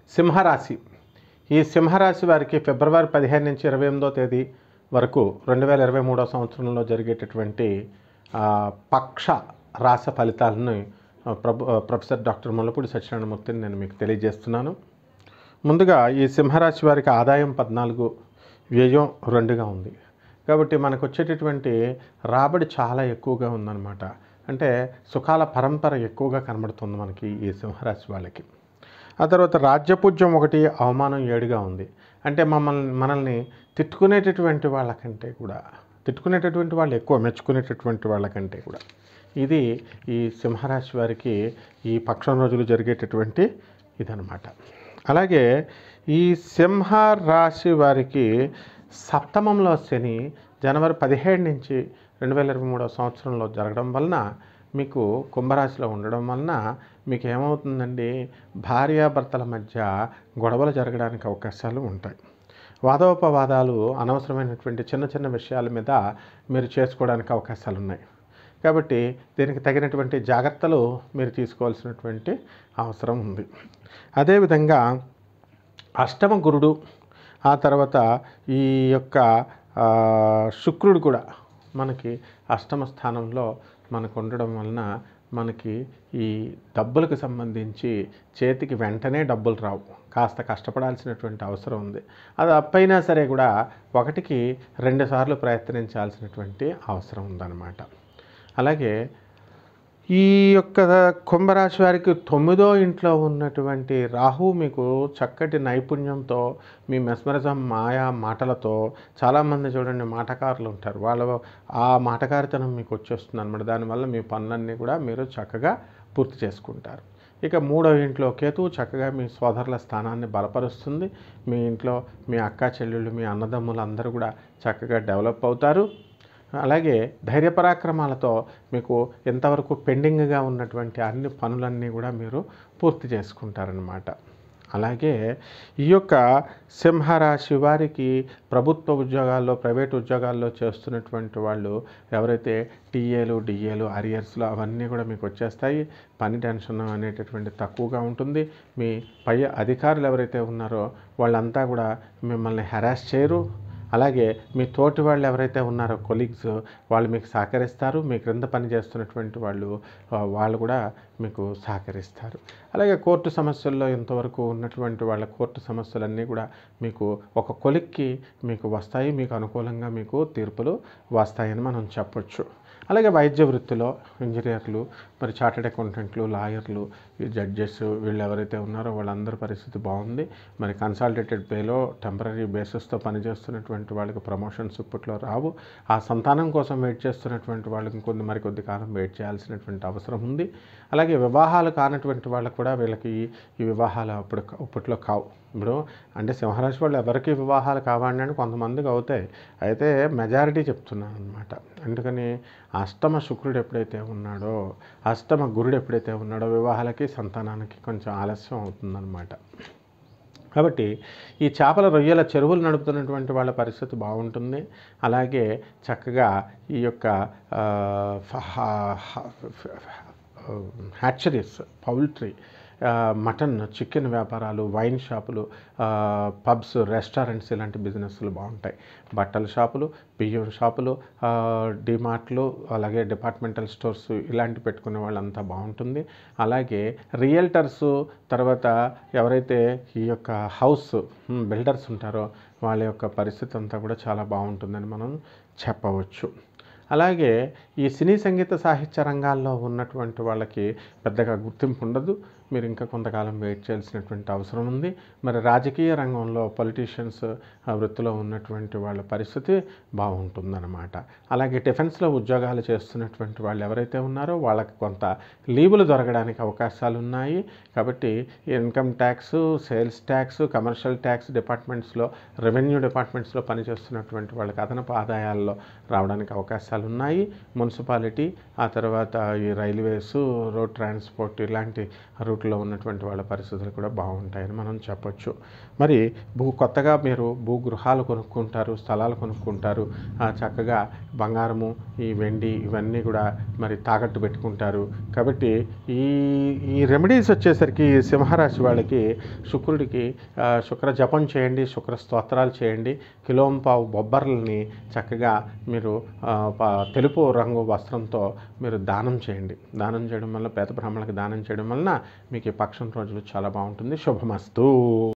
సింహరాశి ఈ సింహరాశి వారికి ఫిబ్రవరి పదిహేను నుంచి ఇరవై ఎనిమిదో తేదీ వరకు రెండు వేల ఇరవై మూడో సంవత్సరంలో జరిగేటటువంటి ఆ, పక్ష రాస ఫలితాలను ఆ, ప్రభు ఆ, ప్రొఫెసర్ డాక్టర్ ముల్లపూడి సత్యనారాయణమూర్తిని నేను మీకు తెలియజేస్తున్నాను ముందుగా ఈ సింహరాశి వారికి ఆదాయం పద్నాలుగు వ్యయం రెండుగా ఉంది కాబట్టి మనకు వచ్చేటటువంటి రాబడి చాలా ఎక్కువగా ఉందన్నమాట అంటే సుఖాల పరంపర ఎక్కువగా కనబడుతుంది మనకి ఈ సింహరాశి వాళ్ళకి ఆ తర్వాత రాజ్యపూజ్యం ఒకటి అవమానం ఏడుగా ఉంది అంటే మమ్మల్ని మనల్ని తిట్టుకునేటటువంటి వాళ్ళకంటే కూడా తిట్టుకునేటటువంటి వాళ్ళు ఎక్కువ మెచ్చుకునేటటువంటి వాళ్ళకంటే కూడా ఇది ఈ సింహరాశి వారికి ఈ పక్షం రోజులు జరిగేటటువంటి ఇదనమాట అలాగే ఈ సింహ రాశి వారికి సప్తమంలో శని జనవరి పదిహేడు నుంచి రెండు వేల ఇరవై మూడో సంవత్సరంలో జరగడం వలన మీకు కుంభరాశిలో ఉండడం వలన మీకు ఏమవుతుందండి భార్యాభర్తల మధ్య గొడవలు జరగడానికి అవకాశాలు ఉంటాయి వాదోపవాదాలు అనవసరమైనటువంటి చిన్న చిన్న విషయాల మీద మీరు చేసుకోవడానికి అవకాశాలు ఉన్నాయి కాబట్టి దీనికి తగినటువంటి జాగ్రత్తలు మీరు తీసుకోవాల్సినటువంటి అవసరం ఉంది అదేవిధంగా అష్టమ గురుడు ఆ తర్వాత ఈ యొక్క ఆ, శుక్రుడు కూడా మనకి అష్టమ స్థానంలో మనకు ఉండడం వలన మనకి ఈ డబ్బులకు సంబంధించి చేతికి వెంటనే డబ్బులు రావు కాస్త కష్టపడాల్సినటువంటి అవసరం ఉంది అది అప్పైనా సరే కూడా ఒకటికి రెండు సార్లు ప్రయత్నించాల్సినటువంటి అవసరం ఉందన్నమాట అలాగే ఈ యొక్క కుంభరాశి వారికి తొమ్మిదో ఇంట్లో ఉన్నటువంటి రాహు మీకు చక్కటి నైపుణ్యంతో మీ మెస్మరిజం మాయా మాటలతో చాలామంది చూడండి మాటకారులు ఉంటారు వాళ్ళ ఆ మాటకారితనం మీకు వచ్చేస్తుంది అనమాట దానివల్ల మీ పనులన్నీ కూడా మీరు చక్కగా పూర్తి చేసుకుంటారు ఇక మూడో ఇంట్లో కేతువు చక్కగా మీ సోదరుల స్థానాన్ని బలపరుస్తుంది మీ ఇంట్లో మీ అక్క చెల్లెళ్ళు మీ అన్నదమ్ములు అందరూ కూడా చక్కగా డెవలప్ అవుతారు అలాగే ధైర్యపరాక్రమాలతో మీకు ఎంతవరకు పెండింగ్గా ఉన్నటువంటి అన్ని పనులన్నీ కూడా మీరు పూర్తి చేసుకుంటారనమాట అలాగే ఈ యొక్క సింహరాశి వారికి ప్రభుత్వ ఉద్యోగాల్లో ప్రైవేట్ ఉద్యోగాల్లో చేస్తున్నటువంటి వాళ్ళు ఎవరైతే టీఏలు డిఏలు అరియర్స్లు అవన్నీ కూడా మీకు వచ్చేస్తాయి పని టెన్షన్ అనేటటువంటి తక్కువగా ఉంటుంది మీ పై అధికారులు ఎవరైతే ఉన్నారో వాళ్ళంతా కూడా మిమ్మల్ని హెరాస్ చేయరు అలాగే మీ తోటి వాళ్ళు ఎవరైతే ఉన్నారో కొలీగ్స్ వాళ్ళు మీకు సహకరిస్తారు మీ క్రింద పని చేస్తున్నటువంటి వాళ్ళు ఆ, వాళ్ళు కూడా మీకు సహకరిస్తారు అలాగే కోర్టు సమస్యల్లో ఇంతవరకు ఉన్నటువంటి వాళ్ళ కోర్టు సమస్యలన్నీ కూడా మీకు ఒక కొలిక్కి మీకు వస్తాయి మీకు అనుకూలంగా మీకు తీర్పులు వస్తాయని మనం చెప్పొచ్చు అలాగే వైద్య వృత్తిలో ఇంజనీర్లు మరి చార్టెడ్ అకౌంటెంట్లు లాయర్లు ఈ జడ్జెస్ వీళ్ళు ఎవరైతే ఉన్నారో వాళ్ళందరి పరిస్థితి బాగుంది మరి కన్సాలిడేటెడ్ పేలో టెంపరీ బేసిస్తో పనిచేస్తున్నటువంటి వాళ్ళకి ప్రమోషన్స్ ఇప్పట్లో రావు ఆ సంతానం కోసం వెయిట్ చేస్తున్నటువంటి వాళ్ళకి ఇంకొద్ది మరికొద్ది కాలం వెయిట్ చేయాల్సినటువంటి అవసరం ఉంది అలాగే వివాహాలు కానటువంటి వాళ్ళకు కూడా వీళ్ళకి ఈ- ఈ వివాహాలు అప్పుడు ఇప్పట్లో కావు ఇప్పుడు అంటే సింహరాశి వాళ్ళు ఎవరికి వివాహాలు కావండి అని కొంతమందికి అవుతాయి అయితే మెజారిటీ చెప్తున్నాను అనమాట అందుకని అష్టమ శుక్రుడు ఎప్పుడైతే ఉన్నాడో అష్టమ గురుడు ఎప్పుడైతే ఉన్నాడో వివాహాలకి సంతానానికి కొంచెం ఆలస్యం అవుతుందన్నమాట కాబట్టి ఈ చేపల రొయ్యల చెరువులు నడుపుతున్నటువంటి వాళ్ళ పరిస్థితి బాగుంటుంది అలాగే చక్కగా ఈ యొక్క ఆ, ఫ- హ- హ్యాచరీస్ పౌల్ట్రీ ఆ, మటన్ చికెన్ వ్యాపారాలు వైన్ షాపులు ఆ, పబ్స్ రెస్టారెంట్స్ ఇలాంటి బిజినెస్లు బాగుంటాయి బట్టల షాపులు బియ్యం షాపులు ఆ, డిమార్ట్లు అలాగే డిపార్ట్మెంటల్ స్టోర్స్ ఇలాంటి పెట్టుకునే వాళ్ళంతా బాగుంటుంది అలాగే రియల్టర్స్ తర్వాత ఎవరైతే ఈ యొక్క హౌస్ హ్మ్, బిల్డర్స్ ఉంటారో వాళ్ళ యొక్క పరిస్థితి అంతా కూడా చాలా బాగుంటుందని మనం చెప్పవచ్చు అలాగే ఈ సినీ సంగీత సాహిత్య రంగాల్లో ఉన్నటువంటి వాళ్ళకి పెద్దగా గుర్తింపు ఉండదు మీరు ఇంకా కొంతకాలం వెయిట్ చేయాల్సినటువంటి అవసరం ఉంది మరి రాజకీయ రంగంలో పొలిటీషియన్స్ వృత్తిలో ఉన్నటువంటి వాళ్ళ పరిస్థితి బాగుంటుందన్నమాట అలాగే డిఫెన్స్లో ఉద్యోగాలు చేస్తున్నటువంటి వాళ్ళు ఎవరైతే ఉన్నారో వాళ్ళకి కొంత లీవులు దొరకడానికి అవకాశాలు ఉన్నాయి కాబట్టి income tax sales tax commercial tax డిపార్ట్మెంట్స్లో రెవెన్యూ డిపార్ట్మెంట్స్లో పనిచేస్తున్నటువంటి వాళ్ళకి అదనపు ఆదాయాల్లో రావడానికి అవకాశాలు ఉన్నాయి మున్సిపాలిటీ ఆ తర్వాత ఈ రైల్వేస్ రోడ్ ట్రాన్స్పోర్ట్ ఇలాంటి రూట్ రూట్లో ఉన్నటువంటి వాళ్ళ పరిస్థితులు కూడా బాగుంటాయని మనం చెప్పొచ్చు మరి భూ కొత్తగా మీరు భూగృహాలు కొనుక్కుంటారు స్థలాలు కొనుక్కుంటారు ఆ, చక్కగా బంగారము ఈ వెండి ఇవన్నీ కూడా మరి తాకట్టు పెట్టుకుంటారు కాబట్టి ఈ ఈ రెమెడీస్ వచ్చేసరికి ఈ సింహరాశి వాళ్ళకి శుక్రుడికి ఆ, శుక్ర జపం చేయండి శుక్ర స్తోత్రాలు చేయండి కిలోంపావు బొబ్బర్లని చక్కగా మీరు ఆ, ప- తెలుపు రంగు వస్త్రంతో మీరు దానం చేయండి దానం చేయడం వల్ల పేద బ్రాహ్మణులకు దానం చేయడం వలన మీకు ఈ పక్షం రోజులు చాలా బాగుంటుంది శుభమస్తు